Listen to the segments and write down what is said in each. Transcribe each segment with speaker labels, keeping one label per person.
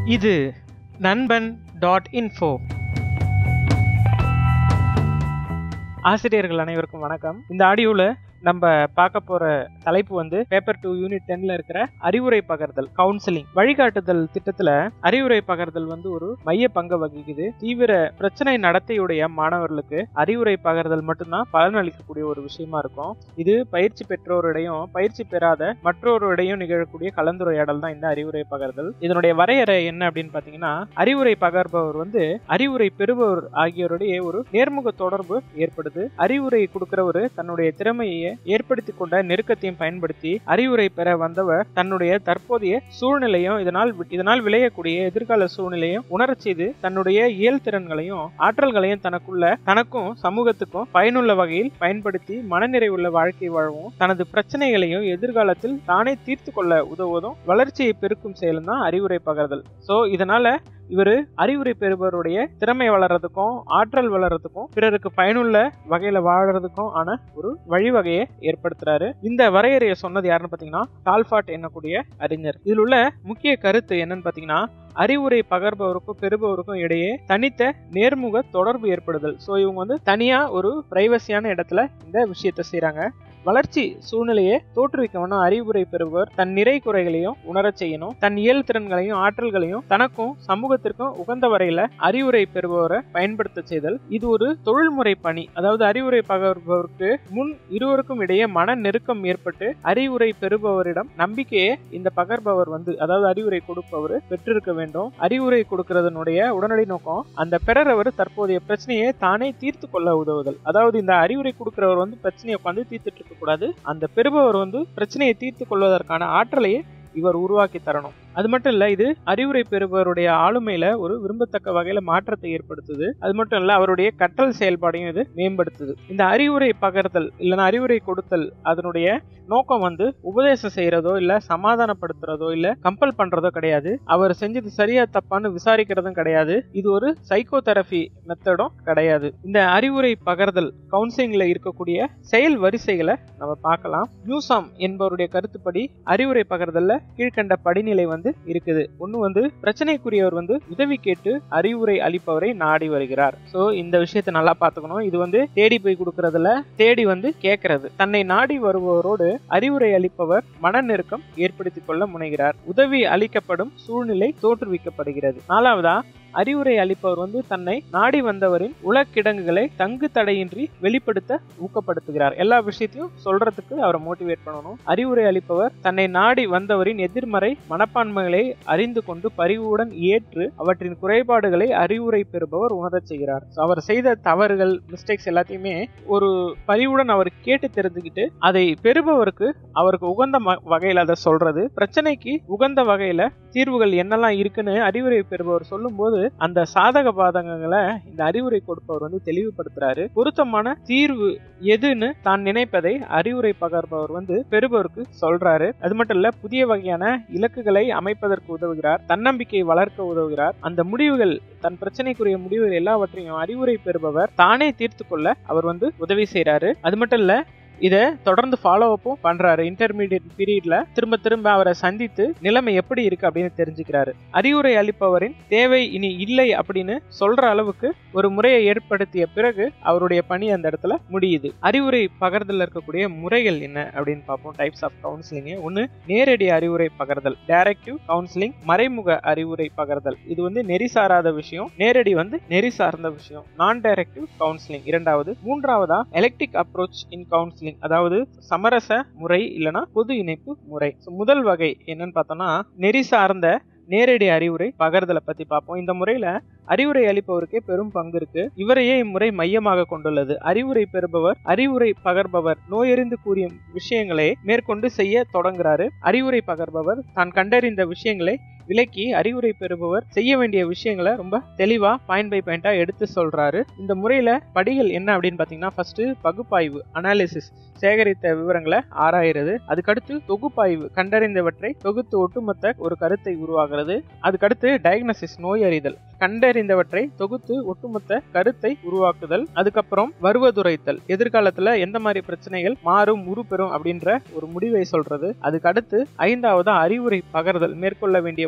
Speaker 1: இது நண்பன் dot info ஆசிரியர்கள் அனைவருக்கும் வணக்கம் இந்த ஆடியோவில் நம்ம பார்க்க போற தலைப்பு வந்து பேப்பர் டூ யூனிட் டென்ல இருக்கிற அறிவுரை பகர்தல் கவுன்சிலிங் வழிகாட்டுதல் திட்டத்துல அறிவுரை பகர்தல் வந்து ஒரு மைய பங்கு வகிக்குது தீவிர பிரச்சனை நடத்தையுடைய மாணவர்களுக்கு அறிவுரை பகர்தல் மட்டும்தான் பலனளிக்கக்கூடிய ஒரு விஷயமா இருக்கும் இது பயிற்சி பெற்றோருடையும் பயிற்சி பெறாத மற்றொருடையும் நிகழக்கூடிய கலந்துரையாடல் தான் இந்த அறிவுரை பகர்தல் இதனுடைய வரையறை என்ன அப்படின்னு பாத்தீங்கன்னா அறிவுரை பகர்பவர் வந்து அறிவுரை பெறுபவர் ஆகியோருடைய ஒரு நேர்முக தொடர்பு ஏற்படுது அறிவுரை கொடுக்கிறவரு தன்னுடைய திறமையை ஏற்படுத்தி கொண்ட நெருக்கத்தையும் பயன்படுத்தி அறிவுரை பெற வந்தவர் தன்னுடைய தற்போதைய சூழ்நிலையும் இதனால் இதனால் விளையக்கூடிய எதிர்கால சூழ்நிலையும் உணரச் செய்து தன்னுடைய இயல் திறன்களையும் ஆற்றல்களையும் தனக்குள்ள தனக்கும் சமூகத்துக்கும் பயனுள்ள வகையில் பயன்படுத்தி மனநிறைவுள்ள வாழ்க்கை வாழவும் தனது பிரச்சனைகளையும் எதிர்காலத்தில் தானே தீர்த்து கொள்ள உதவுவதும் வளர்ச்சியை பெருக்கும் செயலும் தான் அறிவுரை பகர்தல் சோ இதனால இவர் அறிவுரை பெறுபவருடைய திறமை வளர்றதுக்கும் ஆற்றல் வளர்றதுக்கும் பிறருக்கு பயனுள்ள வகையில வாழறதுக்கும் ஆன ஒரு வழிவகையை ஏற்படுத்துறாரு இந்த வரையறையை சொன்னது யாருன்னு பாத்தீங்கன்னா டால்ஃபாட் என்னக்கூடிய அறிஞர் இதில் உள்ள முக்கிய கருத்து என்னன்னு பாத்தீங்கன்னா அறிவுரை பகர்பவருக்கும் பெறுபவருக்கும் இடையே தனித்த நேர்முக தொடர்பு ஏற்படுதல் ஸோ இவங்க வந்து தனியா ஒரு பிரைவசியான இடத்துல இந்த விஷயத்த செய்யறாங்க வளர்ச்சி சூழ்நிலையை தோற்றுவிக்கணும் அறிவுரை பெறுபவர் தன் நிறை குறைகளையும் உணரச் செய்யணும் தன் இயல் திறன்களையும் ஆற்றல்களையும் தனக்கும் சமூகத்திற்கும் உகந்த வரையில அறிவுரை பெறுபவரை பயன்படுத்த செய்தல் இது ஒரு தொழில்முறை பணி அதாவது அறிவுரை பகர்பவருக்கு முன் இருவருக்கும் இடையே மன நெருக்கம் ஏற்பட்டு அறிவுரை பெறுபவரிடம் நம்பிக்கையை இந்த பகர்பவர் வந்து அதாவது அறிவுரை கொடுப்பவர் பெற்றிருக்க வேண்டும் அறிவுரை கொடுக்கறதனுடைய உடனடி நோக்கம் அந்த பெறறவர் தற்போதைய பிரச்சனையை தானே தீர்த்து கொள்ள உதவுதல் அதாவது இந்த அறிவுரை கொடுக்கிறவர் வந்து பிரச்சனையை உட்காந்து தீர்த்துட்டு இருக்க கூடாது அந்த பெறுபவர் வந்து பிரச்சனையை தீர்த்து கொள்வதற்கான ஆற்றலையே இவர் உருவாக்கி தரணும் அது மட்டும் இல்ல இது அறிவுரை பெறுபவருடைய ஆளுமையில ஒரு விரும்பத்தக்க வகையில மாற்றத்தை ஏற்படுத்துது அது மட்டும் இல்ல அவருடைய கற்றல் செயல்பாடையும் இது மேம்படுத்துது இந்த அறிவுரை பகர்தல் இல்லைன்னா அறிவுரை கொடுத்தல் அதனுடைய நோக்கம் வந்து உபதேசம் செய்யறதோ இல்ல சமாதானப்படுத்துறதோ இல்ல கம்பல் பண்றதோ கிடையாது அவர் செஞ்சது சரியா தப்பான்னு விசாரிக்கிறதும் கிடையாது இது ஒரு சைக்கோ தெரபி மெத்தடும் கிடையாது இந்த அறிவுரை பகர்தல் கவுன்சிலிங்ல இருக்கக்கூடிய செயல் வரிசைகளை நம்ம பார்க்கலாம் நியூசாம் என்பவருடைய கருத்துப்படி அறிவுரை பகர்தல்ல கீழ்கண்ட படிநிலை வந்து இருக்குது ஒண்ணு வந்து பிரச்சனைக்குரியவர் வந்து உதவி கேட்டு அறிவுரை அளிப்பவரை நாடி வருகிறார் சோ இந்த விஷயத்தை நல்லா பாத்துக்கணும் இது வந்து தேடி போய் கொடுக்கறதுல தேடி வந்து கேட்கறது தன்னை நாடி வருபவரோடு அறிவுரை அளிப்பவர் மன நெருக்கம் ஏற்படுத்திக் கொள்ள முனைகிறார் உதவி அளிக்கப்படும் சூழ்நிலை தோற்றுவிக்கப்படுகிறது நாலாவதா அறிவுரை அளிப்பவர் வந்து தன்னை நாடி வந்தவரின் உலக்கிடங்குகளை தங்கு தடையின்றி வெளிப்படுத்த ஊக்கப்படுத்துகிறார் எல்லா விஷயத்தையும் சொல்றதுக்கு அவரை மோட்டிவேட் பண்ணணும் அறிவுரை அளிப்பவர் தன்னை நாடி வந்தவரின் எதிர்மறை மனப்பான்மைகளை அறிந்து கொண்டு பரிவுடன் ஏற்று அவற்றின் குறைபாடுகளை அறிவுரை பெறுபவர் உணரச் செய்கிறார் அவர் செய்த தவறுகள் மிஸ்டேக்ஸ் எல்லாத்தையுமே ஒரு பரிவுடன் அவர் கேட்டு தெரிஞ்சுக்கிட்டு அதை பெறுபவருக்கு அவருக்கு உகந்த வகையில அதை சொல்றது பிரச்சனைக்கு உகந்த வகையில தீர்வுகள் என்னெல்லாம் இருக்குன்னு அறிவுரை பெறுபவர் சொல்லும் போது அந்த சாதக பாதகங்களை இந்த அறிவுரை கொடுப்பவர் வந்து தெளிவுபடுத்துறாரு பொருத்தமான தீர்வு எதுன்னு தான் நினைப்பதை அறிவுரை பகர்பவர் வந்து பெறுபவருக்கு சொல்றாரு அது மட்டும் இல்ல புதிய வகையான இலக்குகளை அமைப்பதற்கு உதவுகிறார் தன்னம்பிக்கையை வளர்க்க உதவுகிறார் அந்த முடிவுகள் தன் பிரச்சனைக்குரிய முடிவுகள் எல்லாவற்றையும் அறிவுரை பெறுபவர் தானே தீர்த்து கொள்ள அவர் வந்து உதவி செய்யறாரு அது மட்டும் இல்ல இதை தொடர்ந்து ஃபாலோ அப்பும் பண்றாரு இன்டர்மீடியட் பீரியட்ல திரும்ப திரும்ப அவரை சந்தித்து நிலைமை எப்படி இருக்கு அப்படின்னு தெரிஞ்சுக்கிறாரு அறிவுரை அளிப்பவரின் தேவை இனி இல்லை அப்படின்னு சொல்ற அளவுக்கு ஒரு முறையை ஏற்படுத்திய பிறகு அவருடைய பணி அந்த இடத்துல முடியுது அறிவுரை பகர்தல் இருக்கக்கூடிய முறைகள் என்ன அப்படின்னு பார்ப்போம் டைப்ஸ் ஆஃப் கவுன்சிலிங் ஒன்னு நேரடி அறிவுரை பகர்தல் டைரக்டிவ் கவுன்சிலிங் மறைமுக அறிவுரை பகர்தல் இது வந்து நெறி சாராத விஷயம் நேரடி வந்து நெறி சார்ந்த விஷயம் நான் டைரக்டிவ் கவுன்சிலிங் இரண்டாவது மூன்றாவதா எலக்ட்ரிக் அப்ரோச் இன் கவுன்சிலிங் அதாவது சமரச முறை இல்லனா பொது இணைப்பு முறை முதல் வகை என்னன்னு பார்த்தோம்னா நெறி சார்ந்த நேரடி அறிவுரை பகர்தலை பத்தி பார்ப்போம் இந்த முறையில அறிவுரை அளிப்பவருக்கே பெரும் பங்கு இருக்கு இவரையே இம்முறை மையமாக கொண்டுள்ளது அறிவுரை பெறுபவர் அறிவுரை பகர்பவர் நோயறிந்து கூறிய விஷயங்களை மேற்கொண்டு செய்ய தொடங்குறாரு அறிவுரை பகர்பவர் தான் கண்டறிந்த விஷயங்களை விலக்கி அறிவுரை பெறுபவர் செய்ய வேண்டிய விஷயங்களை ரொம்ப தெளிவா பாயிண்ட் பை பாயிண்டா எடுத்து சொல்றாரு இந்த முறையில படிகள் என்ன அப்படின்னு பாத்தீங்கன்னா ஃபர்ஸ்ட் பகுப்பாய்வு அனாலிசிஸ் சேகரித்த விவரங்களை ஆராயிறது அதுக்கடுத்து தொகுப்பாய்வு கண்டறிந்தவற்றை தொகுத்து ஒட்டுமொத்த ஒரு கருத்தை உருவாகிறது அதுக்கடுத்து டயக்னசிஸ் நோய் அறிதல் கண்டறிந்தவற்றை தொகுத்து ஒட்டுமொத்த கருத்தை உருவாக்குதல் அதுக்கப்புறம் வருவதுரைத்தல் எதிர்காலத்துல எந்த மாதிரி பிரச்சனைகள் மாறும் உருப்பெறும் அப்படின்ற ஒரு முடிவை சொல்றது அதுக்கு அடுத்து ஐந்தாவது அறிவுரை பகர்தல் மேற்கொள்ள வேண்டிய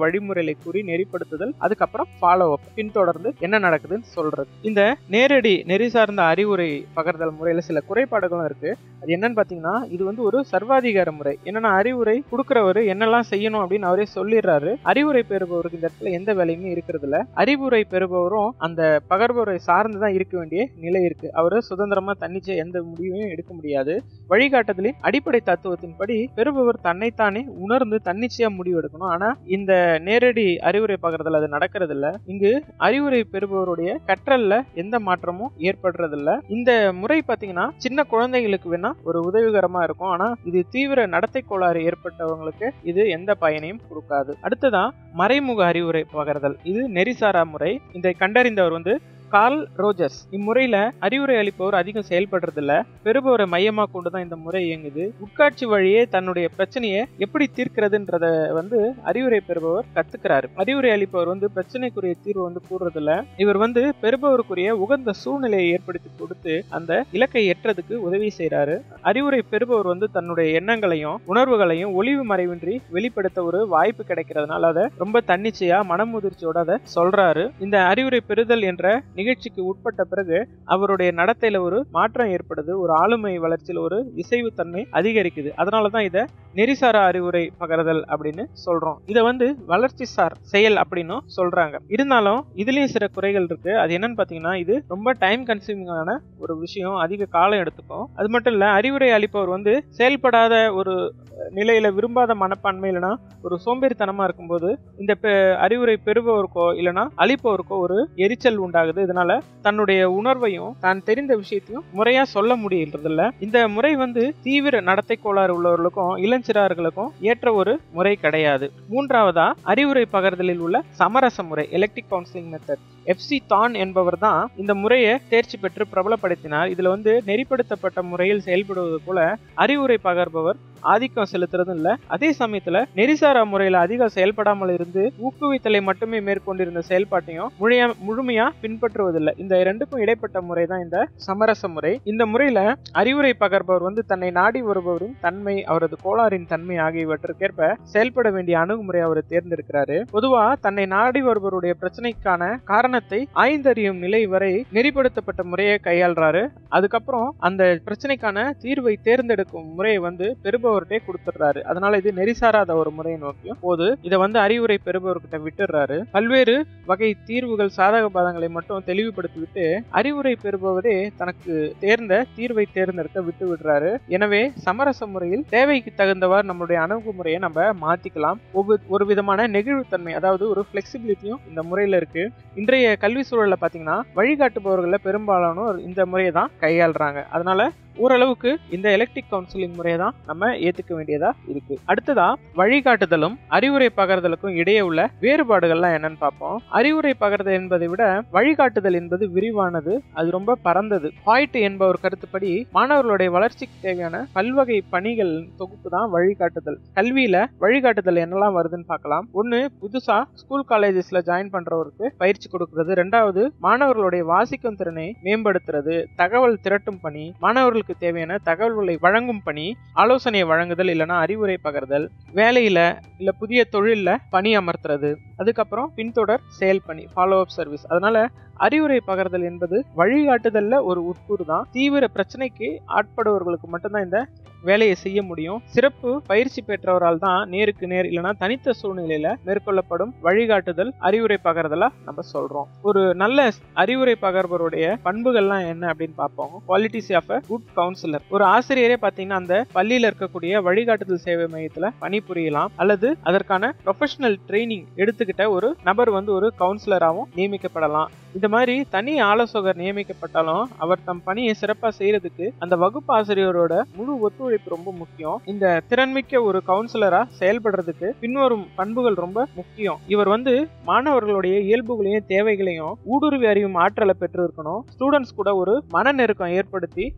Speaker 1: வழிமுறைகளை கூறி நெறிப்படுத்துதல் அதுக்கப்புறம் ஃபாலோ அப் பின்தொடர்ந்து என்ன நடக்குதுன்னு சொல்றது இந்த நேரடி நெறி சார்ந்த அறிவுரை பகர்தல் முறையில சில குறைபாடுகளும் இருக்கு அது என்னன்னு பாத்தீங்கன்னா இது வந்து ஒரு சர்வாதிகார முறை என்னன்னா அறிவுரை கொடுக்கிறவரு என்னெல்லாம் செய்யணும் அப்படின்னு அவரே சொல்லிடுறாரு அறிவுரை பெறுபவருக்கு இந்த இடத்துல எந்த வேலையுமே இருக்கிறது இல்ல அறிவுரை பெறுபவரும் அந்த பகர்பவரை சார்ந்துதான் இருக்க வேண்டிய நிலை இருக்கு அவரு சுதந்திரமா தன்னிச்சை எந்த முடிவையும் எடுக்க முடியாது வழிகாட்டுதலின் அடிப்படை தத்துவத்தின்படி பெறுபவர் தன்னைத்தானே உணர்ந்து தன்னிச்சையா முடிவு எடுக்கணும் ஆனா இந்த நேரடி அறிவுரை பகர்தல் அது நடக்கிறது இல்ல இங்கு அறிவுரை பெறுபவருடைய கற்றல்ல எந்த மாற்றமும் ஏற்படுறது இல்ல இந்த முறை பாத்தீங்கன்னா சின்ன குழந்தைகளுக்கு வேணா ஒரு உதவிகரமா இருக்கும் ஆனா இது தீவிர நடத்தை கோளாறு ஏற்பட்டவங்களுக்கு இது எந்த பயனையும் கொடுக்காது அடுத்ததான் மறைமுக அறிவுரை பகர்தல் இது நெறிசாரா முறை இதை கண்டறிந்தவர் வந்து கார்ல் ரோஜர்ஸ் இம்முறையில அறிவுரை அளிப்பவர் அதிகம் செயல்படுறது இல்ல பெறுபவரை மையமா கொண்டுதான் இந்த முறை இயங்குது உட்காட்சி வழியே தன்னுடைய பிரச்சனையை எப்படி தீர்க்கிறதுன்றத வந்து அறிவுரை பெறுபவர் கத்துக்கிறாரு அறிவுரை அளிப்பவர் வந்து பிரச்சனைக்குரிய தீர்வு வந்து கூறுறது இல்ல இவர் வந்து பெறுபவருக்குரிய உகந்த சூழ்நிலையை ஏற்படுத்தி கொடுத்து அந்த இலக்கை எட்டுறதுக்கு உதவி செய்யறாரு அறிவுரை பெறுபவர் வந்து தன்னுடைய எண்ணங்களையும் உணர்வுகளையும் ஒளிவு மறைவின்றி வெளிப்படுத்த ஒரு வாய்ப்பு கிடைக்கிறதுனால அதை ரொம்ப தன்னிச்சையா மனமுதிர்ச்சியோட அதை சொல்றாரு இந்த அறிவுரை பெறுதல் என்ற நிகழ்ச்சிக்கு உட்பட்ட பிறகு அவருடைய நடத்தையில ஒரு மாற்றம் ஏற்படுது ஒரு ஆளுமை வளர்ச்சியில ஒரு இசைவு தன்மை அதிகரிக்குது அதனாலதான் இத நெறிசாரா அறிவுரை பகர்தல் அப்படின்னு சொல்றோம் இத வந்து வளர்ச்சி சார் செயல் அப்படின்னும் சொல்றாங்க இருந்தாலும் இதுலயும் சில குறைகள் இருக்கு அது என்னன்னு பாத்தீங்கன்னா இது ரொம்ப டைம் கன்சியூமிங்கான ஒரு விஷயம் அதிக காலம் எடுத்துக்கும் அது மட்டும் இல்ல அறிவுரை அளிப்பவர் வந்து செயல்படாத ஒரு நிலையில விரும்பாத மனப்பான்மை இல்லைன்னா ஒரு சோம்பேறித்தனமா இருக்கும்போது இந்த அறிவுரை பெறுபவருக்கோ இல்லைன்னா அளிப்பவருக்கோ ஒரு எரிச்சல் உண்டாகுது இதனால தன்னுடைய உணர்வையும் தான் தெரிந்த விஷயத்தையும் முறையா சொல்ல முடியறது இல்ல இந்த முறை வந்து தீவிர நடத்தை கோளாறு உள்ளவர்களுக்கும் இளஞ்சிறார்களுக்கும் ஏற்ற ஒரு முறை கிடையாது மூன்றாவதா அறிவுரை பகர்தலில் உள்ள சமரச முறை எலக்ட்ரிக் கவுன்சிலிங் மெத்தட் எஃப்சி தான் என்பவர் தான் இந்த முறையை தேர்ச்சி பெற்று பிரபலப்படுத்தினார் இதுல வந்து நெறிப்படுத்தப்பட்ட முறையில் செயல்படுவது போல அறிவுரை பகர்பவர் ஆதிக்கம் செலுத்துறதும் இல்ல அதே சமயத்துல நெறிசாரா முறையில அதிகம் செயல்படாமல் இருந்து ஊக்குவித்தலை மட்டுமே மேற்கொண்டிருந்த செயல்பாட்டையும் முழுமையா முழுமையா பின்பற்றுவதில்லை இந்த இரண்டுக்கும் இடைப்பட்ட முறை தான் இந்த சமரச முறை இந்த முறையில அறிவுரை பகர்பவர் வந்து தன்னை நாடி வருபவரின் தன்மை அவரது கோளாறின் தன்மை ஆகியவற்றுக்கேற்ப செயல்பட வேண்டிய அணுகுமுறை அவர் தேர்ந்தெடுக்கிறாரு பொதுவா தன்னை நாடி வருபவருடைய பிரச்சனைக்கான காரணத்தை ஆய்ந்தறியும் நிலை வரை நெறிப்படுத்தப்பட்ட முறையை கையாள்றாரு அதுக்கப்புறம் அந்த பிரச்சனைக்கான தீர்வை தேர்ந்தெடுக்கும் முறையை வந்து பெறுபவர்கிட்டே கொடுத்துடுறாரு அதனால இது நெறிசாராத ஒரு முறையை நோக்கியும் போது இதை வந்து அறிவுரை பெறுபவர்கிட்ட விட்டுடுறாரு பல்வேறு வகை தீர்வுகள் சாதக பாதங்களை மட்டும் தெளிவுபடுத்தி விட்டு அறிவுரை பெறுபவரே தனக்கு தேர்ந்த தீர்வை தேர்ந்தெடுக்க விட்டு விடுறாரு எனவே சமரச முறையில் தேவைக்கு தகுந்தவாறு நம்மளுடைய அணுகுமுறையை நம்ம மாத்திக்கலாம் ஒரு விதமான நெகிழ்வுத்தன்மை அதாவது ஒரு பிளெக்சிபிலிட்டியும் இந்த முறையில இருக்கு இன்றைய கல்வி சூழல்ல பாத்தீங்கன்னா வழிகாட்டுபவர்கள பெரும்பாலானோர் இந்த முறையை தான் கையாளுறாங்க அதனால ஓரளவுக்கு இந்த எலக்ட்ரிக் கவுன்சிலிங் முறையை தான் நம்ம ஏத்துக்க வேண்டியதா இருக்கு அடுத்ததா வழிகாட்டுதலும் அறிவுரை பகர்தலுக்கும் இடையே உள்ள வேறுபாடுகள்லாம் என்னன்னு பார்ப்போம் அறிவுரை பகர்தல் என்பதை விட வழிகாட்டுதல் என்பது விரிவானது அது ரொம்ப பறந்தது பாய்ட் என்பவர் கருத்துப்படி மாணவர்களுடைய வளர்ச்சிக்கு தேவையான பல்வகை பணிகள் தொகுப்பு தான் வழிகாட்டுதல் கல்வியில வழிகாட்டுதல் என்னெல்லாம் வருதுன்னு பார்க்கலாம் ஒண்ணு புதுசா ஸ்கூல் காலேஜஸ்ல ஜாயின் பண்றவருக்கு பயிற்சி கொடுக்கிறது ரெண்டாவது மாணவர்களுடைய வாசிக்கும் திறனை மேம்படுத்துறது தகவல் திரட்டும் பணி மாணவர்களுக்கு தேவையான தகவல்களை வழங்கும் பணி ஆலோசனையை வழங்குதல் இல்லைன்னா அறிவுரை பகர்தல் வேலையில இல்ல புதிய தொழில்ல பணி அமர்த்துறது அதுக்கப்புறம் பின்தொடர் செயல் பணி ஃபாலோ அப் சர்வீஸ் அதனால அறிவுரை பகர்தல் என்பது வழிகாட்டுதல்ல ஒரு உட்கூறு தான் தீவிர பிரச்சனைக்கு ஆட்படுவர்களுக்கு மட்டும்தான் இந்த வேலையை செய்ய முடியும் சிறப்பு பயிற்சி பெற்றவரால் தான் நேருக்கு நேர் இல்லைன்னா தனித்த சூழ்நிலையில மேற்கொள்ளப்படும் வழிகாட்டுதல் அறிவுரை பகர்தலா நம்ம சொல்றோம் ஒரு நல்ல அறிவுரை பகர்வருடைய பண்புகள்லாம் என்ன அப்படின்னு பார்ப்போம் qualities of a good counsellor ஒரு ஆசிரியரே பாத்தீங்கன்னா அந்த பள்ளியில இருக்கக்கூடிய வழிகாட்டுதல் சேவை மையத்துல பணிபுரியலாம் அல்லது அதற்கான ப்ரொஃபஷனல் ட்ரைனிங் எடுத்துக்கிட்ட ஒரு நபர் வந்து ஒரு கவுன்சிலராகவும் நியமிக்கப்படலாம் இந்த மாதிரி தனி ஆலோசகர் நியமிக்கப்பட்டாலும் அவர் தம் பணியை சிறப்பா செய்யறதுக்கு அந்த வகுப்பு ஆசிரியரோட முழு ஒத்துழைப்பு ரொம்ப முக்கியம் இந்த திறன்மிக்க ஒரு கவுன்சிலரா செயல்படுறதுக்கு பின்வரும் பண்புகள் ரொம்ப முக்கியம் இவர் வந்து மாணவர்களுடைய இயல்புகளையும் தேவைகளையும் ஊடுருவி அறியும் ஆற்றலை பெற்று இருக்கணும் ஸ்டூடெண்ட்ஸ் கூட ஒரு மன நெருக்கம் ஏற்படுத்தி அவங்க கிட்ட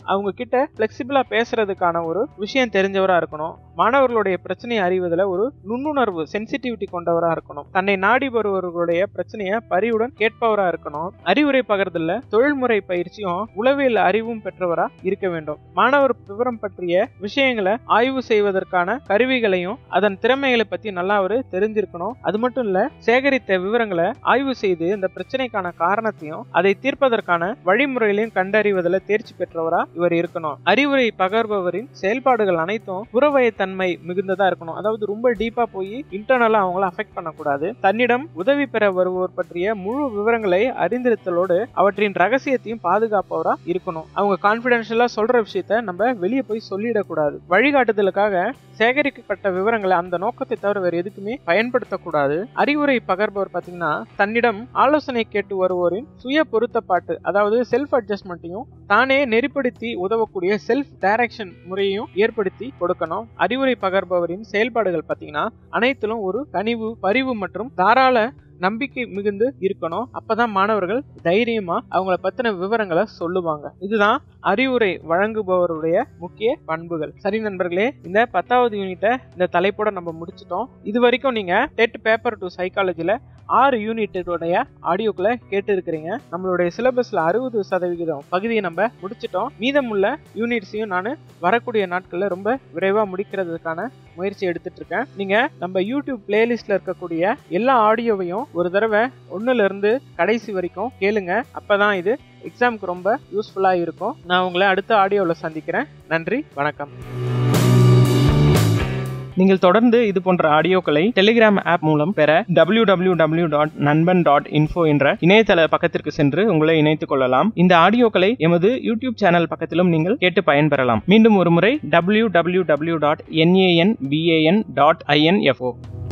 Speaker 1: கிட்ட பிளெக்சிபிளா பேசுறதுக்கான ஒரு விஷயம் தெரிஞ்சவரா இருக்கணும் மாணவர்களுடைய பிரச்சனையை அறிவதில் ஒரு நுண்ணுணர்வு சென்சிட்டிவிட்டி கொண்டவரா இருக்கணும் தன்னை நாடி வருபவர்களுடைய பிரச்சனையை பரிவுடன் கேட்பவரா இருக்கணும் அறிவுரை பகிர்தல்ல தொழில்முறை பயிற்சியும் உளவியல் அறிவும் பெற்றவரா இருக்க வேண்டும் மாணவர் விவரம் பற்றிய விஷயங்களை ஆய்வு செய்வதற்கான கருவிகளையும் அதன் திறமைகளை பத்தி நல்லா அவரு தெரிஞ்சிருக்கணும் அது மட்டும் இல்ல சேகரித்த விவரங்களை ஆய்வு செய்து இந்த பிரச்சனைக்கான காரணத்தையும் அதை தீர்ப்பதற்கான வழிமுறைகளையும் கண்டறிவதில் தேர்ச்சி பெற்றவரா இவர் இருக்கணும் அறிவுரை பகர்பவரின் செயல்பாடுகள் அனைத்தும் புறவயத்தன்மை மிகுந்ததா இருக்கணும் அதாவது ரொம்ப டீப்பா போய் இன்டர்னலா அவங்கள அஃபெக்ட் பண்ணக்கூடாது தன்னிடம் உதவி பெற வருவோர் பற்றிய முழு விவரங்களை அறிந்திருத்தலோடு அவற்றின் ரகசியத்தையும் பாதுகாப்பவரா இருக்கணும் அவங்க கான்பிடென்ஷியலா சொல்ற விஷயத்த நம்ம வெளியே போய் சொல்லிடக்கூடாது வழிகாட்டுதலுக்காக சேகரிக்கப்பட்ட விவரங்களை அந்த நோக்கத்தை தவிர வேறு எதுக்குமே பயன்படுத்தக்கூடாது அறிவுரை பகர்பவர் பாத்தீங்கன்னா தன்னிடம் ஆலோசனை கேட்டு வருவோரின் சுய பொருத்தப்பாட்டு அதாவது செல்ஃப் அட்ஜஸ்ட்மெண்ட்டையும் தானே நெறிப்படுத்தி உதவக்கூடிய செல்ஃப் டைரக்ஷன் முறையையும் ஏற்படுத்தி கொடுக்கணும் அறிவுரை பகர்பவரின் செயல்பாடுகள் பாத்தீங்கன்னா அனைத்திலும் ஒரு கனிவு பரிவு மற்றும் தாராள நம்பிக்கை மிகுந்து இருக்கணும் அப்பதான் மாணவர்கள் தைரியமா அவங்கள பத்தின விவரங்களை சொல்லுவாங்க இதுதான் அறிவுரை வழங்குபவருடைய முக்கிய பண்புகள் சரி நண்பர்களே இந்த பத்தாவது யூனிட்டை இந்த தலைப்போட நம்ம முடிச்சிட்டோம் இது வரைக்கும் நீங்க டெட் பேப்பர் டு சைக்காலஜில ஆறு யூனிட்டோடைய ஆடியோக்களை கேட்டு இருக்கிறீங்க நம்மளுடைய சிலபஸ்ல அறுபது சதவிகிதம் பகுதியை நம்ம முடிச்சிட்டோம் மீதமுள்ள யூனிட்ஸையும் நான் வரக்கூடிய நாட்கள்ல ரொம்ப விரைவா முடிக்கிறதுக்கான முயற்சி எடுத்துட்டு இருக்கேன் நீங்க நம்ம யூடியூப் பிளேலிஸ்ட்ல இருக்கக்கூடிய எல்லா ஆடியோவையும் ஒரு தடவை ஒன்னுல இருந்து கடைசி வரைக்கும் கேளுங்க அப்பதான் இது எக்ஸாமுக்கு ரொம்ப யூஸ்ஃபுல்லா இருக்கும் நான் உங்களை அடுத்த ஆடியோவில் சந்திக்கிறேன் நன்றி வணக்கம் நீங்கள் தொடர்ந்து இது போன்ற ஆடியோக்களை டெலிகிராம் ஆப் மூலம் பெற W W W dot Nanban dot info என்ற இணையதள பக்கத்திற்கு சென்று உங்களை இணைத்துக் கொள்ளலாம் இந்த ஆடியோக்களை எமது யூடியூப் சேனல் பக்கத்திலும் நீங்கள் கேட்டு பயன்பெறலாம் மீண்டும் ஒரு முறை W W W dot N A N B A N dot info